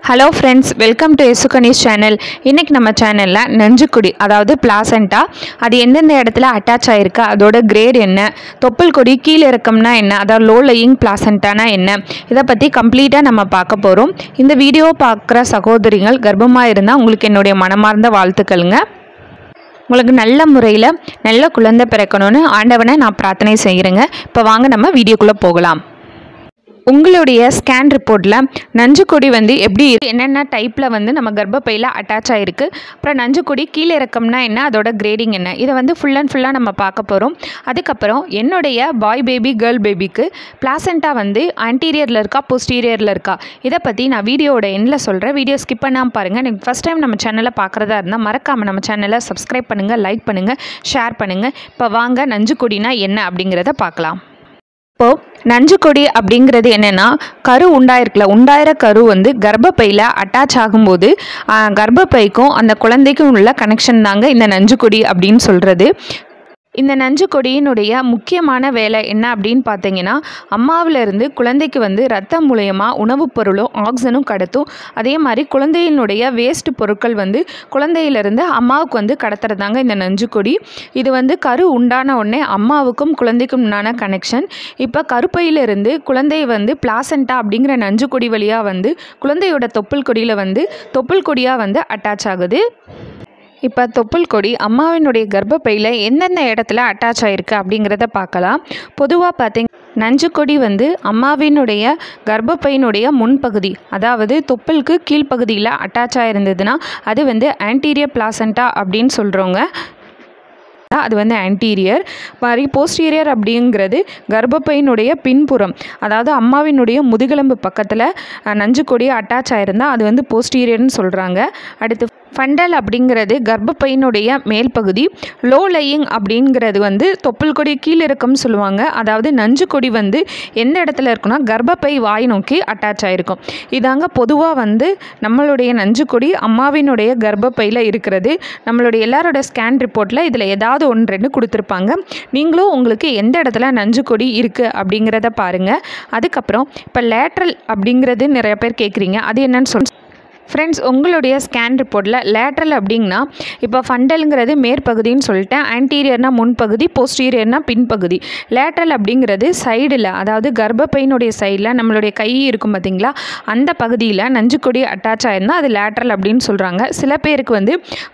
hello friends welcome to எசுகனிஸ் channel இன்றைக்கி நம்ம சேனலில் நெஞ்சுக்குடி அதாவது பிளாசண்டா அது எந்தெந்த இடத்துல அட்டாச் ஆகிருக்கு அதோட கிரேட் என்ன தொப்புள் கொடி கீழே இறக்கம்னா என்ன அதாவது லோ லையிங் பிளாசண்டானா என்ன இதை பற்றி கம்ப்ளீட்டாக நம்ம பார்க்க போகிறோம் இந்த வீடியோ பார்க்குற சகோதரிகள் கர்ப்பமாக இருந்தால் உங்களுக்கு என்னுடைய மனமார்ந்த வாழ்த்துக்கள்ங்க உங்களுக்கு நல்ல முறையில் நல்ல குழந்தை பிறக்கணும்னு ஆண்டவனை நான் பிரார்த்தனை செய்கிறேங்க இப்போ வாங்க நம்ம வீடியோக்குள்ளே போகலாம் உங்களுடைய ஸ்கேன் ரிப்போர்ட்டில் நஞ்சுக்கொடி வந்து எப்படி இருக்கு என்னென்ன டைப்பில் வந்து நம்ம கர்ப்பப்பையில் அட்டாச் ஆகிருக்கு அப்புறம் நஞ்சுக்கொடி கீழே இறக்கம்னா என்ன அதோட கிரேடிங் என்ன இதை வந்து ஃபுல் அண்ட் ஃபுல்லாக நம்ம பார்க்க போகிறோம் அதுக்கப்புறம் என்னுடைய பாய் பேபி கேர்ள் பேபிக்கு பிளாசண்டா வந்து ஆன்டீரியரில் இருக்கா போஸ்டீரியரில் இருக்கா இதை பற்றி நான் வீடியோவோட எண்ணில் சொல்கிறேன் வீடியோ ஸ்கிப் பண்ணாமல் பாருங்கள் நீங்கள் ஃபஸ்ட் டைம் நம்ம சேனலை பார்க்குறதா இருந்தால் மறக்காமல் நம்ம சேனலை சப்ஸ்கிரைப் பண்ணுங்கள் லைக் பண்ணுங்கள் ஷேர் பண்ணுங்கள் இப்போ வாங்க நஞ்சுக்கொடினா என்ன அப்படிங்கிறத பார்க்கலாம் இப்போது நஞ்சுக்கொடி அப்படிங்கிறது என்னென்னா கரு உண்டாயிருக்குல உண்டாயிர கரு வந்து கர்ப்பப்பையில் அட்டாச் ஆகும்போது ஆ, கர்ப்பப்பைக்கும் அந்த குழந்தைக்கும் உள்ள கனெக்ஷன் தாங்க இந்த நஞ்சுக்கொடி அப்படின்னு சொல்கிறது இந்த நஞ்சுக்கொடியினுடைய முக்கியமான வேலை என்ன அப்படின்னு பார்த்தீங்கன்னா அம்மாவிலிருந்து குழந்தைக்கு வந்து ரத்தம் மூலயமா உணவுப் பொருளும் ஆக்சிஜனும் கடத்தும் அதே மாதிரி குழந்தையினுடைய வேஸ்ட் பொருட்கள் வந்து குழந்தையிலிருந்து அம்மாவுக்கு வந்து கடத்துறதாங்க இந்த நஞ்சுக்கொடி இது வந்து கரு உண்டான உடனே அம்மாவுக்கும் குழந்தைக்கும் உண்டான கனெக்ஷன் இப்போ கருப்பையிலிருந்து குழந்தை வந்து பிளாசண்டா அப்படிங்கிற நஞ்சுக்கொடி வழியாக வந்து குழந்தையோட தொப்புள் கொடியில் வந்து தொப்புள் கொடியாக வந்து அட்டாச் ஆகுது இப்போ தொப்புள் கொடி அம்மாவினுடைய கர்ப்பப்பையில் எந்தெந்த இடத்துல அட்டாச் ஆகிருக்கு அப்படிங்கிறத பார்க்கலாம் பொதுவாக பார்த்தீங்க நஞ்சுக்கொடி வந்து அம்மாவினுடைய கர்ப்பப்பையினுடைய முன்பகுதி அதாவது தொப்புளுக்கு கீழ்ப்பகுதியில் அட்டாச் ஆகிருந்ததுன்னா அது வந்து ஆன்டீரியர் பிளாசண்டா அப்படின்னு சொல்கிறோங்க அது வந்து ஆன்டீரியர் மாதிரி போஸ்டீரியர் அப்படிங்கிறது கர்ப்பப்பையினுடைய பின்புறம் அதாவது அம்மாவினுடைய முதுகெலும்பு பக்கத்தில் அஹ், நஞ்சுக்கொடி அட்டாச் ஆயிருந்தால் அது வந்து போஸ்டீரியர்னு சொல்கிறாங்க அடுத்து ஃபண்டல் அப்படிங்கிறது கர்ப்பப்பையினுடைய மேல் பகுதி லோ லையிங் அப்படிங்கிறது வந்து தொப்புள் கொடி கீழ் இருக்கும்னு சொல்லுவாங்க அதாவது நஞ்சுக்கொடி வந்து எந்த இடத்துல இருக்குன்னா கர்ப்பப்பை வாய் நோக்கி அட்டாச் ஆகிருக்கும் இதாங்க பொதுவாக வந்து நம்மளுடைய நஞ்சுக்கொடி அம்மாவினுடைய கர்ப்பப்பையில் இருக்கிறது நம்மளுடைய எல்லாரோட ஸ்கேன் ரிப்போர்ட்டில் இதில் ஏதாவது ஒன்று ரெண்டு கொடுத்துருப்பாங்க நீங்களும் உங்களுக்கு எந்த இடத்துல நஞ்சுக்கொடி இருக்குது அப்படிங்கிறத பாருங்கள் அதுக்கப்புறம் இப்போ லேட்ரல் அப்படிங்கிறது நிறைய பேர் கேட்குறீங்க அது என்னன்னு சொல் ஃப்ரெண்ட்ஸ் உங்களுடைய ஸ்கேன் ரிப்போர்ட்டில் லேட்ரல் அப்படிங்கன்னா இப்போ ஃபண்டலுங்கிறது மேற்பகுதின்னு சொல்லிட்டேன் ஆன்டீரியர்னா முன்பகுதி போஸ்டீரியர்னா பின்பகுதி லேட்ரல் அப்படிங்கிறது சைடில் அதாவது கர்ப்பப்பையினுடைய சைடில் நம்மளுடைய கை இருக்கும் பார்த்தீங்களா அந்த பகுதியில் நஞ்சுக்கொடி அட்டாச் ஆயிருந்தால் அது லேட்ரல் அப்படின்னு சொல்கிறாங்க சில பேருக்கு வந்து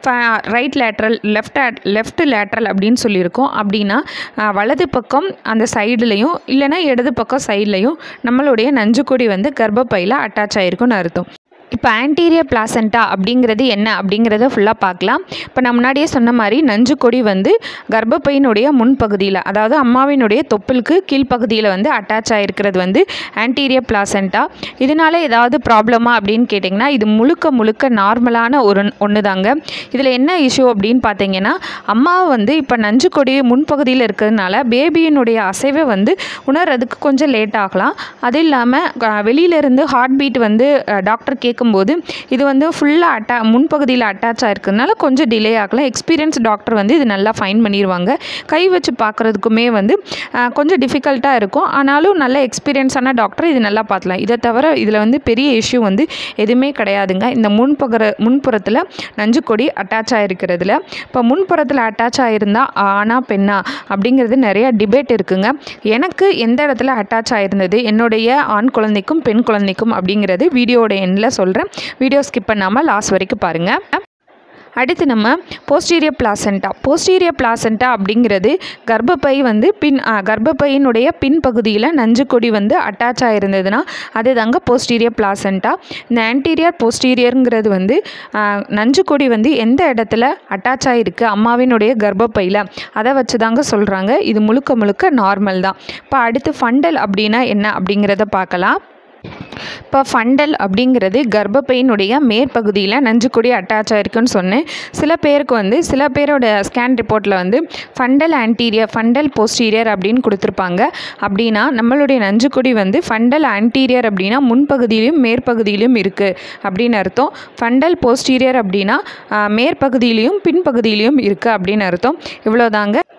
right lateral left left lateral அப்படின்னு சொல்லியிருக்கோம் அப்படின்னா அஹ், வலது பக்கம் அந்த சைடுலையும் இல்லைன்னா இடது பக்கம் சைட்லையும் நம்மளுடைய நஞ்சுக்கொடி வந்து கர்ப்பப்பையில் அட்டாச் ஆயிருக்குன்னு அர்த்தம் இப்போ ஆன்டீரியர் பிளாசண்டா அப்படிங்கிறது என்ன அப்படிங்கிறத ஃபுல்லாக பார்க்கலாம் இப்போ நான் முன்னாடியே சொன்ன மாதிரி நஞ்சுக்கொடி வந்து கர்ப்பப்பையினுடைய முன்பகுதியில் அதாவது அம்மாவினுடைய தொப்புளுக்கு கீழ்ப்பகுதியில் வந்து அட்டாச் ஆகிருக்கிறது வந்து ஆன்டீரியர் பிளாசண்டா இதனால ஏதாவது ப்ராப்ளமா அப்படின்னு கேட்டிங்கன்னா இது முழுக்க முழுக்க நார்மலான ஒரு ஒன்று தாங்க இதில் என்ன இஷ்யூ அப்படின்னு பார்த்தீங்கன்னா அம்மா வந்து இப்போ நஞ்சுக்கொடி முன்பகுதியில் இருக்கிறதுனால பேபியினுடைய அசைவை வந்து உணர்றதுக்கு கொஞ்சம் லேட் ஆகலாம் அது இல்லாமல் வெளியிலேருந்து ஹார்ட் பீட் வந்து டாக்டர் கேட்கும்போது இது வந்து ஃபுல்லாக அட்டா முன்பகுதியில் அட்டாச் ஆகிருக்கிறதுனால கொஞ்சம் டிலே ஆகலாம் எக்ஸ்பீரியன்ஸ் டாக்டர் வந்து இது நல்லா ஃபைன் பண்ணிடுவாங்க கை வச்சு பார்க்குறதுக்குமே வந்து அஹ், கொஞ்சம் டிஃபிகல்ட்டாக இருக்கும் ஆனாலும் நல்ல எக்ஸ்பீரியன்ஸான டாக்டர் இது நல்லா பார்த்துலாம் இதை தவிர இதில் வந்து பெரிய இஷ்யூ வந்து எதுவுமே கிடையாதுங்க இந்த முன்புற முன்புறத்தில் நஞ்சுக்கொடி அட்டாச் ஆகிருக்கிறதுல இப்போ முன்புறத்தில் அட்டாச் ஆகிருந்தா ஆனா பெண்ணா அப்படிங்கிறது நிறைய டிபேட் இருக்குங்க எனக்கு எந்த இடத்துல அட்டாச் ஆகிருந்தது என்னுடைய ஆண் குழந்தைக்கும் பெண் குழந்தைக்கும் அப்படிங்கிறது வீடியோட எண்ணில் சொல்கிறேன் வீடியோ ஸ்கிப் பண்ணாமல் லாஸ்ட் வரைக்கும் பாருங்கள் அடுத்து நம்ம போஸ்டீரியர் பிளாசண்டா போஸ்டீரியர் பிளாசண்டா அப்படிங்கிறது கர்ப்பப்பை வந்து பின் ஆ, கர்ப்பப்பையினுடைய பின்பகுதியில் நஞ்சுக்கொடி வந்து அட்டாச் ஆகிருந்ததுன்னா அது தாங்க போஸ்டீரியர் பிளாசண்டா இந்த ஆன்டீரியர் போஸ்டீரியருங்கிறது வந்து ஆ, நஞ்சுக்கொடி வந்து எந்த இடத்துல அட்டாச் ஆகிருக்கு அம்மாவினுடைய கர்ப்பப்பையில் அதை வச்சு தாங்க சொல்கிறாங்க இது முழுக்க முழுக்க நார்மல் தான் இப்போ அடுத்து ஃபண்டல் அப்படின்னா என்ன அப்படிங்கிறத பார்க்கலாம் இப்போ ஃபண்டல் அப்படிங்கிறது கர்ப்பப்பையினுடைய மேற்பகுதியில் நஞ்சுக்கொடி அட்டாச் ஆயிருக்குன்னு சொன்னேன் சில பேருக்கு வந்து சில பேரோட ஸ்கேன் ரிப்போர்ட்டில் வந்து ஃபண்டல் ஆன்டீரியர் ஃபண்டல் போஸ்டீரியர் அப்படின்னு கொடுத்துருப்பாங்க அப்படின்னா நம்மளுடைய நஞ்சுக்கொடி வந்து ஃபண்டல் ஆன்டீரியர் அப்படின்னா முன்பகுதியிலும் மேற்பகுதியிலும் இருக்குது அப்படின்னு அர்த்தம் ஃபண்டல் போஸ்டீரியர் அப்படின்னா ஆஹ், மேற்பகுதியிலையும் பின்பகுதியிலையும் இருக்குது அப்படின்னு அர்த்தம் இவ்வளோதாங்க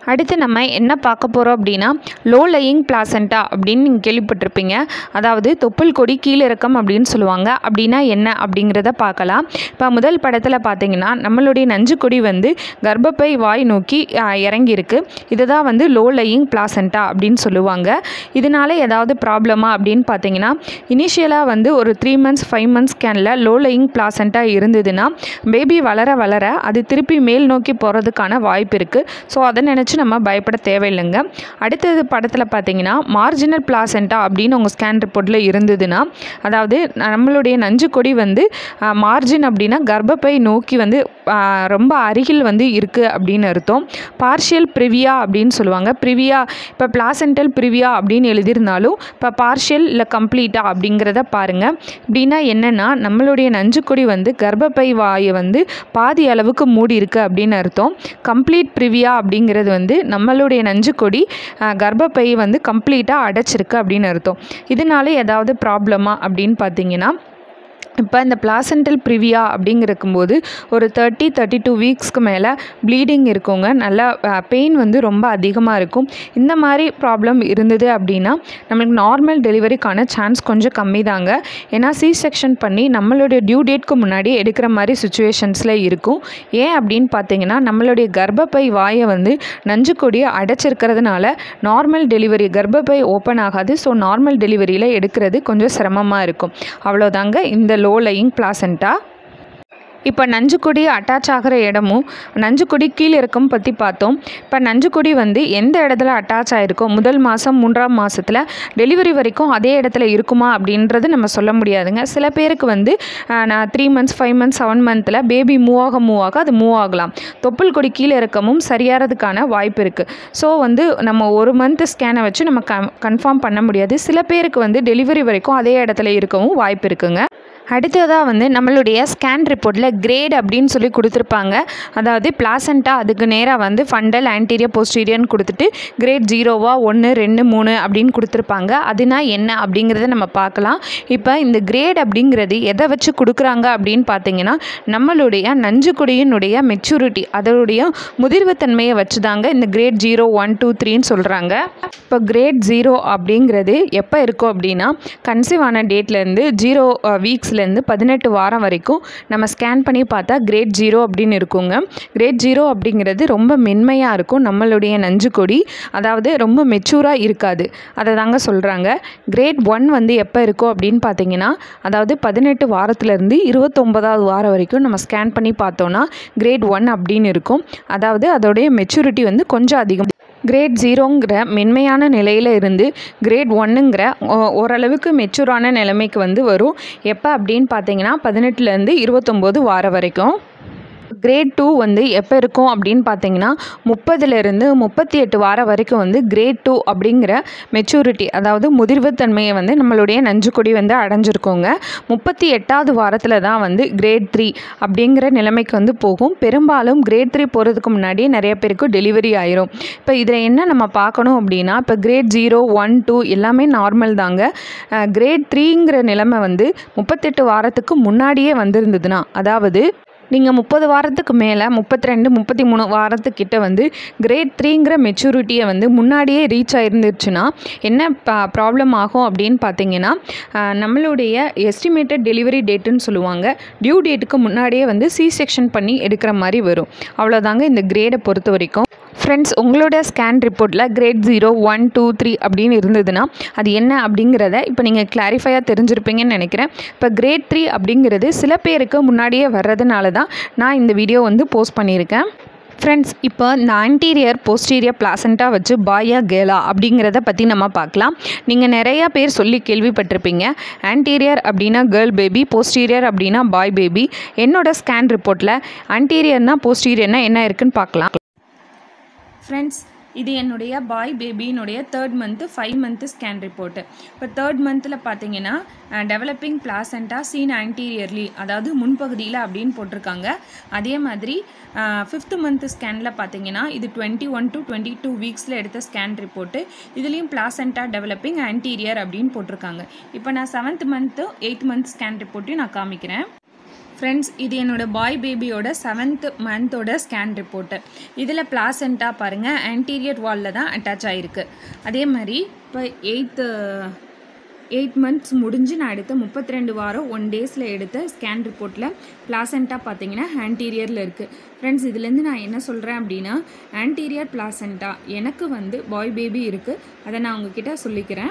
அடுத்து நம்ம என்ன பார்க்க போகிறோம் அப்படின்னா லோ லையிங் பிளாசண்டா அப்படின்னு நீங்கள் கேள்விப்பட்டிருப்பீங்க அதாவது தொப்புள் கொடி கீழிறக்கம் அப்படின்னு சொல்லுவாங்க அப்படின்னா என்ன அப்படிங்கிறத பார்க்கலாம் இப்போ முதல் படத்தில் பார்த்தீங்கன்னா நம்மளுடைய நஞ்சுக்கொடி வந்து கர்ப்பப்பை வாய் நோக்கி ஆஹ், இறங்கியிருக்கு இதுதான் வந்து லோ லையிங் பிளாசண்டா அப்படின்னு சொல்லுவாங்க இதனால ஏதாவது ப்ராப்ளமா அப்படின்னு பார்த்தீங்கன்னா இனிஷியலாக வந்து ஒரு த்ரீ மந்த்ஸ் ஃபைவ் மந்த்ஸ் ஸ்கேனில் லோ லையிங் பிளாசண்டா இருந்ததுன்னா பேபி வளர வளர அது திருப்பி மேல் நோக்கி போகிறதுக்கான வாய்ப்பு இருக்குது ஸோ அதை நினச்சி நம்ம பயப்பட தேவையில்லைங்க அடுத்தது படத்தில் பார்த்தீங்கன்னா மார்ஜினல் பிளாசண்டா அப்படின்னு உங்கள் ஸ்கேன் ரிப்போர்ட்டில் இருந்ததுன்னா அதாவது நம்மளுடைய நஞ்சு கொடி வந்து மார்ஜின் அப்படின்னா கர்ப்பப்பை நோக்கி வந்து ஆ, ரொம்ப அருகில் வந்து இருக்குது அப்படின்னு அர்த்தம் பார்ஷியல் ப்ரிவியா அப்படின்னு சொல்லுவாங்க ப்ரிவியா இப்போ பிளாசென்டல் ப்ரிவியா அப்படின்னு எழுதியிருந்தாலும் இப்போ பார்ஷியல் இல்லை கம்ப்ளீட்டா அப்படிங்கிறத பாருங்கள் இப்படின்னா என்னென்னா நம்மளுடைய நஞ்சுக்கொடி வந்து கர்ப்பப்பை வாயை வந்து பாதி அளவுக்கு மூடி இருக்கு அப்படின்னு அர்த்தம் கம்ப்ளீட் ப்ரிவியா அப்படிங்கிறது வந்து நம்மளுடைய நஞ்சுக்கொடி அஹ், கர்ப்பப்பை வந்து கம்ப்ளீட்டாக அடைச்சிருக்கு அப்படின்னு அர்த்தம் இதனால ஏதாவது ப்ராப்ளமா அப்படின்னு பார்த்தீங்கன்னா இப்போ இந்த பிளாசென்டல் ப்ரிவியா அப்படிங்கிறக்கும்போது ஒரு தேர்ட்டி தேர்ட்டி டூ வீக்ஸ்க்கு மேலே ப்ளீடிங் இருக்குங்க நல்லா பெயின் வந்து ரொம்ப அதிகமாக இருக்கும் இந்த மாதிரி ப்ராப்ளம் இருந்தது அப்படின்னா நம்மளுக்கு நார்மல் டெலிவரிக்கான சான்ஸ் கொஞ்சம் கம்மி தாங்க ஏன்னா சி செக்ஷன் பண்ணி நம்மளுடைய டியூ டேட்க்கு முன்னாடி எடுக்கிற மாதிரி சுச்சுவேஷன்ஸில் இருக்கும் ஏன் அப்படின்னு பார்த்தீங்கன்னா நம்மளுடைய கர்ப்பப்பை வாயை வந்து நஞ்சுக்கொடியை அடைச்சிருக்கிறதுனால நார்மல் டெலிவரி கர்ப்பப்பை ஓப்பன் ஆகாது ஸோ நார்மல் டெலிவரியில் எடுக்கிறது கொஞ்சம் சிரமமாக இருக்கும் அவ்வளோதாங்க இந்த லோ லையிங் பிளாசண்டா இப்போ நஞ்சுக்கொடி அட்டாச் ஆகிற இடமும் நஞ்சுக்கொடி கீழே இருக்கும் பற்றி பார்த்தோம் இப்போ நஞ்சுக்கொடி வந்து எந்த இடத்துல அட்டாச் ஆகிருக்கோ முதல் மாதம் மூன்றாம் மாதத்தில் டெலிவரி வரைக்கும் அதே இடத்துல இருக்குமா அப்படின்றது நம்ம சொல்ல முடியாதுங்க சில பேருக்கு வந்து ஆஹ், நான் three months five months seven மந்தில் பேபி மூவ் ஆக மூவ் ஆக அது மூவ் ஆகலாம் தொப்புள் கொடி கீழே இறக்கமும் சரியாகிறதுக்கான வாய்ப்பு இருக்குது ஸோ வந்து நம்ம ஒரு மந்த் ஸ்கேனை வச்சு நம்ம க கன்ஃபார்ம் பண்ண முடியாது சில பேருக்கு வந்து டெலிவரி வரைக்கும் அதே இடத்துல இருக்கவும் வாய்ப்பு இருக்குங்க அடுத்ததாக வந்து நம்மளுடைய ஸ்கேன் ரிப்போர்ட்டில் கிரேட் அப்படின்னு சொல்லி கொடுத்துருப்பாங்க அதாவது பிளாசண்டா அதுக்கு நேராக வந்து ஃபண்டல் ஆன்டீரியர் போஸ்டீரியர்னு கொடுத்துட்டு கிரேட் ஜீரோவா ஒன்று ரெண்டு மூணு அப்படின்னு கொடுத்துருப்பாங்க அதுனா என்ன அப்படிங்கிறத நம்ம பார்க்கலாம் இப்போ இந்த கிரேட் அப்படிங்கிறது எதை வச்சு கொடுக்குறாங்க அப்படின்னு பார்த்தீங்கன்னா நம்மளுடைய நஞ்சுக்குடியினுடைய மெச்சூரிட்டி அதனுடைய முதிர்வுத்தன்மையை வச்சு தாங்க இந்த கிரேட் ஜீரோ ஒன் டூ த்ரீன்னு சொல்கிறாங்க இப்போ கிரேட் ஜீரோ அப்படிங்கிறது எப்போ இருக்கும் அப்படின்னா கன்சீவ் ஆன டேட்லேருந்து ஜீரோ வீக்ஸ்லேருந்து பதினெட்டு வாரம் வரைக்கும் நம்ம ஸ்கேன் பண்ணி பார்த்தா கிரேட் ஜீரோ அப்படின்னு இருக்குங்க கிரேட் ஜீரோ அப்படிங்கிறது ரொம்ப மென்மையாக இருக்கும் நம்மளுடைய நஞ்சுக்கொடி அதாவது ரொம்ப மெச்சூராக இருக்காது அதை தாங்க சொல்கிறாங்க கிரேட் ஒன் வந்து எப்போ இருக்கும் அப்படின்னு பார்த்தீங்கன்னா அதாவது பதினெட்டு வாரத்துலேருந்து இருபத்தொம்பதாவது வாரம் வரைக்கும் நம்ம ஸ்கேன் பண்ணி பார்த்தோன்னா கிரேட் ஒன் அப்படின்னு இருக்கும் அதாவது அதோடைய மெச்சூரிட்டி வந்து கொஞ்சம் அதிகம் கிரேட் ஜீரோங்கிற மென்மையான நிலையில் இருந்து கிரேட் ஒன்னுங்கிற ஓரளவுக்கு மெச்சூரான நிலைமைக்கு வந்து வரும் எப்போ அப்படின்னு பார்த்தீங்கன்னா பதினெட்டுலேருந்து இருபத்தொம்போது வாரம் வரைக்கும் கிரேட் டூ வந்து எப்போ இருக்கும் அப்படின்னு பார்த்தீங்கன்னா முப்பதுலேருந்து முப்பத்தி எட்டு வாரம் வரைக்கும் வந்து கிரேட் டூ அப்படிங்கிற மெச்சூரிட்டி அதாவது முதிர்வுத்தன்மையை வந்து நம்மளுடைய நஞ்சுக்கொடி வந்து அடைஞ்சிருக்கோங்க முப்பத்தி எட்டாவது வாரத்தில் தான் வந்து கிரேட் த்ரீ அப்படிங்கிற நிலைமைக்கு வந்து போகும் பெரும்பாலும் கிரேட் த்ரீ போகிறதுக்கு முன்னாடியே நிறைய பேருக்கு டெலிவரி ஆயிரும் இப்போ இதில் என்ன நம்ம பார்க்கணும் அப்படின்னா இப்போ கிரேட் ஜீரோ ஒன் டூ எல்லாமே நார்மல் தாங்க கிரேட் த்ரீங்கிற நிலைமை வந்து முப்பத்தெட்டு வாரத்துக்கு முன்னாடியே வந்திருந்ததுன்னா அதாவது நீங்கள் முப்பது வாரத்துக்கு மேலே முப்பத்தி ரெண்டு முப்பத்தி மூணு வாரத்துக்கிட்ட வந்து கிரேட் த்ரீங்கிற மெச்சூரிட்டியை வந்து முன்னாடியே ரீச் ஆயிருந்துச்சுன்னா என்ன ப்ராப்ளம் ஆகும் அப்படின்னு பார்த்தீங்கன்னா ஆஹ், நம்மளுடைய எஸ்டிமேட்டட் டெலிவரி டேட்டுன்னு சொல்லுவாங்க டியூ டேட்டுக்கு முன்னாடியே வந்து சி செக்ஷன் பண்ணி எடுக்கிற மாதிரி வரும் அவ்வளோதாங்க இந்த கிரேடை பொறுத்த வரைக்கும் ஃப்ரெண்ட்ஸ் உங்களோட ஸ்கேன் ரிப்போர்ட்டில் grade zero one two three அப்படின்னு இருந்ததுன்னா அது என்ன அப்படிங்கிறத இப்போ நீங்கள் கிளாரிஃபையாக தெரிஞ்சிருப்பீங்கன்னு நினைக்கிறேன் இப்போ கிரேட் த்ரீ அப்படிங்கிறது சில பேருக்கு முன்னாடியே வர்றதுனால தான் நான் இந்த வீடியோ வந்து போஸ்ட் பண்ணியிருக்கேன் ஃப்ரெண்ட்ஸ் இப்போ இந்த ஆன்டீரியர் போஸ்டீரியர் பிளாசண்டா வச்சு பாயா கேலா அப்படிங்கிறத பற்றி நம்ம பார்க்கலாம் நீங்கள் நிறையா பேர் சொல்லி கேள்விப்பட்டிருப்பீங்க ஆன்டீரியர் அப்படின்னா கேர்ள் பேபி போஸ்டீரியர் அப்படின்னா பாய் பேபி என்னோட ஸ்கேன் ரிப்போர்ட்டில் ஆன்டீரியர்னா போஸ்டீரியர்னா என்ன இருக்குன்னு பார்க்கலாம் ஃப்ரெண்ட்ஸ் இது என்னுடைய பாய் பேபியினுடைய third month five month scan report இப்போ தேர்ட் மந்தில் பார்த்தீங்கன்னா டெவலப்பிங் பிளாசண்டா சீன் ஆன்டீரியர்லி அதாவது முன்பகுதியில் அப்படின்னு போட்டிருக்காங்க அதே மாதிரி ஃபிஃப்த் மந்த் ஸ்கேனில் பார்த்தீங்கன்னா இது twenty one to twenty two வீக்ஸில் எடுத்த ஸ்கேன் ரிப்போர்ட்டு இதுலேயும் பிளாசண்டா டெவலப்பிங் ஆன்டீரியர் அப்படின்னு போட்டிருக்காங்க இப்போ நான் seventh month eighth month scan ரிப்போர்ட்டையும் நான் காமிக்கிறேன் ஃப்ரெண்ட்ஸ் இது என்னோடய பாய் பேபியோட செவன்த் மந்தோட ஸ்கேன் ரிப்போர்ட்டு இதில் பிளாசென்ட்டா பாருங்கள் ஆன்டீரியர் வாலில் தான் அட்டாச் ஆகிருக்கு அதே மாதிரி இப்போ எயித்து எயிட் மந்த்ஸ் முடிஞ்சு நான் எடுத்த முப்பத்தி ரெண்டு வாரம் ஒன் டேஸில் எடுத்த ஸ்கேன் ரிப்போர்ட்டில் பிளாசென்ட்டா பார்த்தீங்கன்னா ஆன்டீரியரில் இருக்குது ஃப்ரெண்ட்ஸ் இதுலேருந்து நான் என்ன சொல்கிறேன் அப்படின்னா ஆன்டீரியர் பிளாசென்ட்டா எனக்கு வந்து பாய் பேபி இருக்குது அதை நான் உங்ககிட்ட சொல்லிக்கிறேன்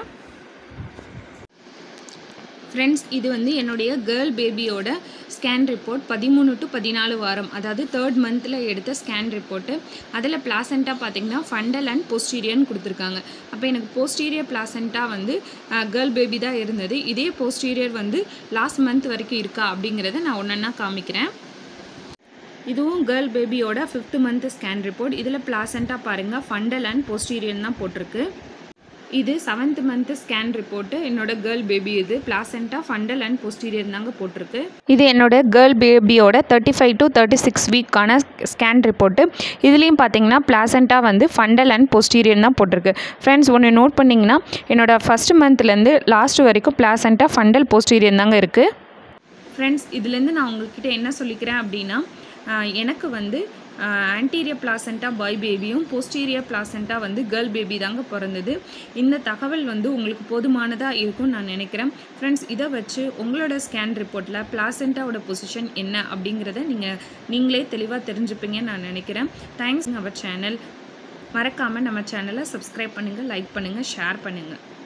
ஃப்ரெண்ட்ஸ் இது வந்து என்னுடைய கேர்ள் பேபியோட ஸ்கேன் ரிப்போர்ட் பதிமூணு டு பதினாலு வாரம் அதாவது தேர்ட் மந்தில் எடுத்த ஸ்கேன் ரிப்போர்ட்டு அதில் பிளாசென்ட்டா பார்த்தீங்கன்னா ஃபண்டல் அண்ட் போஸ்டீரியர்னு கொடுத்துருக்காங்க அப்போ எனக்கு போஸ்டீரியர் பிளாசென்ட்டா வந்து கேர்ள் பேபி தான் இருந்தது இதே போஸ்டீரியர் வந்து லாஸ்ட் மந்த் வரைக்கும் இருக்கா அப்படிங்கிறத நான் ஒன்றா காமிக்கிறேன் இதுவும் கேர்ள் பேபியோட ஃபிஃப்த் மந்த் ஸ்கேன் ரிப்போர்ட் இதில் பிளாசென்ட்டா பாருங்கள் ஃபண்டல் அண்ட் போஸ்டீரியர் தான் போட்டிருக்கு இது செவன்த் மந்த் ஸ்கேன் ரிப்போர்ட்டு என்னோட கேர்ள் பேபி இது பிளாசென்ட்டா ஃபண்டல் அண்ட் போஸ்டீரியர் தாங்க போட்டிருக்கு இது என்னோட கேர்ள் பேபியோட thirty five to thirty six வீக்கான ஸ்கேன் ரிப்போர்ட்டு இதுலேயும் பார்த்தீங்கன்னா பிளாசென்ட்டா வந்து ஃபண்டல் அண்ட் போஸ்டீரியர் தான் போட்டிருக்கு ஃப்ரெண்ட்ஸ் ஒன்று நோட் பண்ணிங்கன்னா என்னோட ஃபஸ்ட் மந்த்லேருந்து லாஸ்ட் வரைக்கும் பிளாசென்ட்டா ஃபண்டல் போஸ்டீரியர் தாங்க இருக்குது ஃப்ரெண்ட்ஸ் இதுலேருந்து நான் உங்ககிட்ட என்ன சொல்லிக்கிறேன் அப்படின்னா எனக்கு வந்து ஆன்டீரியர் பிளாசென்ட்டா பாய் பேபியும் போஸ்டீரியர் பிளாசென்ட்டா வந்து கேர்ள் பேபி தாங்க பிறந்தது இந்த தகவல் வந்து உங்களுக்கு போதுமானதாக இருக்கும்னு நான் நினைக்கிறேன் ஃப்ரெண்ட்ஸ் இதை வச்சு உங்களோட ஸ்கேன் ரிப்போர்ட்டில் பிளாசென்ட்டாவோட பொசிஷன் என்ன அப்படிங்கிறத நீங்கள் நீங்களே தெளிவாக தெரிஞ்சுப்பீங்கன்னு நான் நினைக்கிறேன் தேங்க்ஸ் அவர் சேனல் மறக்காமல் நம்ம சேனலை சப்ஸ்கிரைப் பண்ணுங்கள் லைக் பண்ணுங்கள் ஷேர் பண்ணுங்கள்